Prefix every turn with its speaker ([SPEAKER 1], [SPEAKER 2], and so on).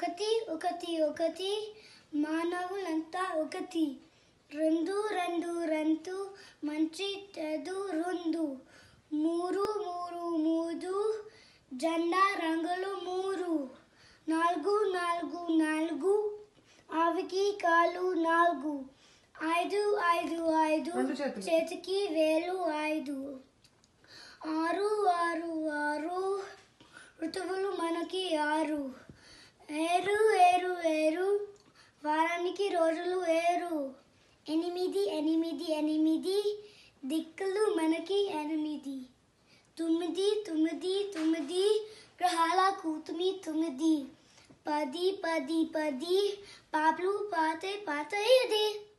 [SPEAKER 1] ఒకటి ఒకటి ఒకటి మానవులంతా ఒకటి రెండు రెండు రెండు మంచి చెడు రెండు మూడు మూడు మూడు జెండా రంగులు మూడు నాలుగు నాలుగు నాలుగు ఆవికి కాలు నాలుగు ఐదు ఐదు ఐదు
[SPEAKER 2] రెండు చేతులు.
[SPEAKER 1] చేతికి వేలు ఐదు ఆరు ఆరు ఆరు ఋతువులు మనకి ఆరు ఏరు ఏరు ఏరు వారానికి రోజులు ఏరు ఎనిమిది ఎనిమిది ఎనిమిది దిక్కులు మనకి ఎనిమిది తొమ్మిది తొమ్మిది తొమ్మిది గ్రహాల కూతుమి తొమ్మిది పది పది పది పాపలు పాతే పాత ఇది